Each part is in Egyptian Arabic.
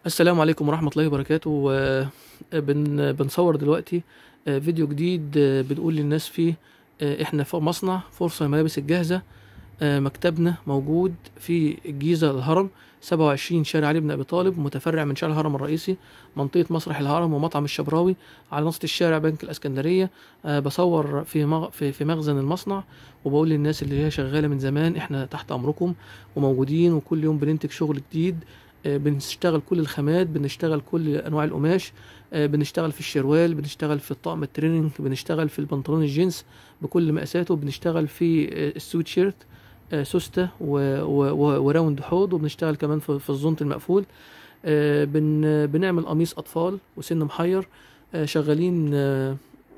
السلام عليكم ورحمة الله وبركاته آه، بن بنصور دلوقتي آه، فيديو جديد آه، بنقول للناس فيه آه، احنا في مصنع فرصة الملابس الجاهزة آه، مكتبنا موجود في الجيزة الهرم 27 شارع علي بن أبي طالب متفرع من شارع الهرم الرئيسي منطقة مسرح الهرم ومطعم الشبراوي على نص الشارع بنك الإسكندرية آه، بصور في مغ... في في مخزن المصنع وبقول للناس اللي هي شغالة من زمان احنا تحت أمركم وموجودين وكل يوم بننتج شغل جديد آه، بنشتغل كل الخامات بنشتغل كل انواع القماش آه، بنشتغل في الشروال بنشتغل في الطقم التريننج بنشتغل في البنطلون الجينز بكل مقاساته بنشتغل في آه، السويت شيرت آه، سوسته و- و- و- وراوند حوض وبنشتغل كمان في في الزونت المقفول آه، بن بنعمل قميص اطفال وسن محير آه، شغالين آه،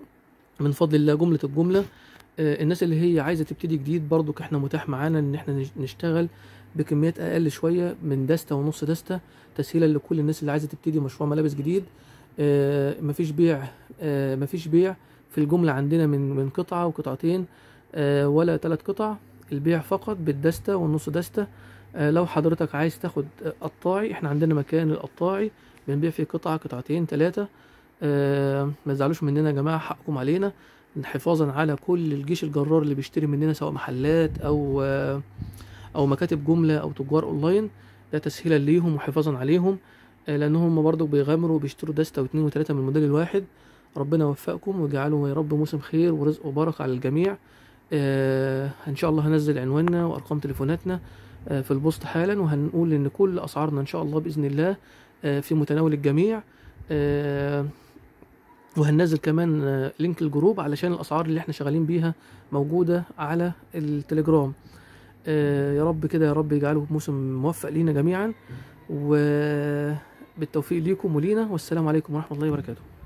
من فضل الله جملة الجملة آه، الناس اللي هي عايزة تبتدي جديد برضو احنا متاح معانا ان احنا نش- نشتغل بكميات اقل شوية من دستة ونص دستة تسهيلا لكل الناس اللي عايزة تبتدي مشروع ملابس جديد آه، مفيش بيع آه، مفيش بيع في الجملة عندنا من من قطعة وقطعتين آه، ولا ثلاث قطع البيع فقط بالدستة والنص دستة آه، لو حضرتك عايز تاخد آه، قطاعي احنا عندنا مكان القطاعي بنبيع فيه قطعة قطعتين ثلاثة آه، ما تزعلوش مننا يا جماعة حقكم علينا حفاظا على كل الجيش الجرار اللي بيشتري مننا سواء محلات او آه، او مكاتب جملة او تجار اونلاين ده تسهيلا ليهم وحفاظا عليهم آه، لان هم برضو بيغامروا وبيشتروا دستة واثنين وثلاثة من الموديل الواحد ربنا يوفقكم ويجعله يا رب موسم خير ورزق وبركة على الجميع آه ان شاء الله هنزل عنواننا وارقام تليفوناتنا آه في البوست حالا وهنقول ان كل اسعارنا ان شاء الله باذن الله آه في متناول الجميع آه وهننزل كمان آه، لينك الجروب علشان الاسعار اللي احنا شغالين بيها موجوده على التليجرام آه، يا رب كده يا رب يجعله موسم موفق لينا جميعا وبالتوفيق ليكم ولينا والسلام عليكم ورحمه الله وبركاته